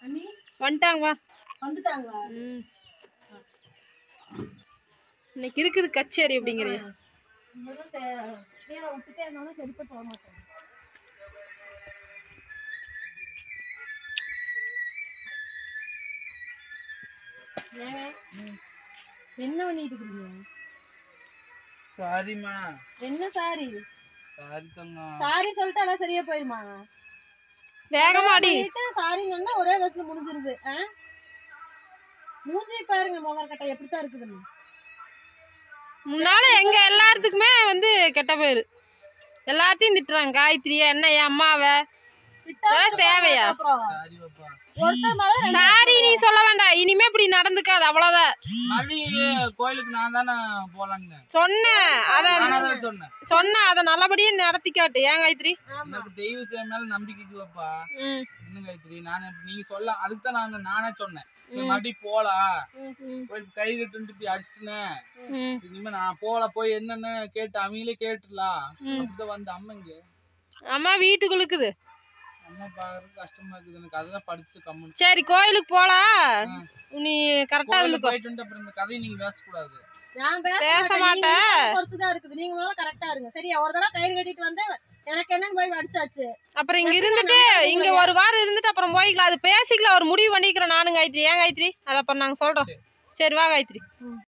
அண்ணி வந்துட்டாங்க வா வந்துட்டாங்களா ம் இன்னைக்கு இருக்குது கச்சேரி அப்படிங்கிறது முதல்ல தே- கீழே விட்டுட்டே இருந்தாலும் சரிப்பட்டு போக மாட்டேன் ஏங்க என்ன பண்ணிட்டு இருக்கீங்க சாரிம்மா என்ன சாரி சாரி தங்கம் சாரி சொல்லிட்டு எல்லாம் சரியா போயிருமா வேகமாடி சாரிங்கன்னா ஒரே வயசுல முடிஞ்சிருது ஆ? மூஞ்சி பாருங்க முகர் கட்டை எப்படித்தான் இருக்குதுன்னு முன்னால எங்க எல்லாத்துக்குமே வந்து கெட்ட பேரு எல்லாத்தையும் திட்டுறாங்க காயத்ரியா என்ன என் அம்மாவை திட்டா இதெல்லாம் தேவையா அப்புறம் சாரி பாப்பா ஒருத்தர் மேல ரெண்டு சாரி நீ சொல்ல வேண்டாம் இனிமே இப்படி நடந்துக்காது அவ்வளவுதான் மறுபடி கோயிலுக்கு நான் தானே போலான்னு சொன்னேன் அத நானா தான் சொன்னேன் சொன்னேன் அதை நல்லபடியா நடத்தி காட்டு ஏன் காயத்ரி எனக்கு தெய்வ சேவை மேல நம்பிக்கைக்கு வைப்பா ம் இன்னும் காயத்ரி நான் நீங்க சொல்ல அதுக்கு தான் நான் நானே சொன்னேன் சரி மறுபடியும் போலாம் ம், போய் கை கட்டுன்ட்டு இப்படி அடிச்சுனேன் ம். இனிமே நான் போல போய் என்னன்னு கேட்டு அவங்களே கேட்டுலாம் அப்படிதான் வந்து அம்மா இங்க அம்மா வீட்டுக்கு இழுக்குது அம்மா பாக்குறது கஷ்டமா இருக்குது எனக்கு அதெல்லாம் படிச்சுட்டு கம்முன்னு சரி கோயிலுக்கு போலாம் நீ கரெக்டா கோயிலுக்கு இருந்துக்கோ போயிட்டு வந்துட்டு அப்புறம் இந்த கதையை நீங்க பேசக்கூடாது நான் பேச பேச மாட்டேன். மாட்டேன். நீங்க உங்களை பொறுத்துதான் இருக்குது நீங்க முதல்ல கரெக்டா இருங்க சரியா ஒரு தடவை கயிறு கட்டிட்டு வந்து எனக்கு என்னன்னு போய் அடிச்சாச்சு அப்புறம் இங்க இருந்துட்டு இங்க ஒரு வாரம் இருந்துட்டு அப்புறம் போய்க்கலாம் அது பேசிக்கலாம் ஒரு முடிவு பண்ணிக்கிறோம் நானும் காயத்ரி ஏன் காயத்ரி அதை அப்புறம் நாங்க சொல்றோம் சரி வா காயத்ரி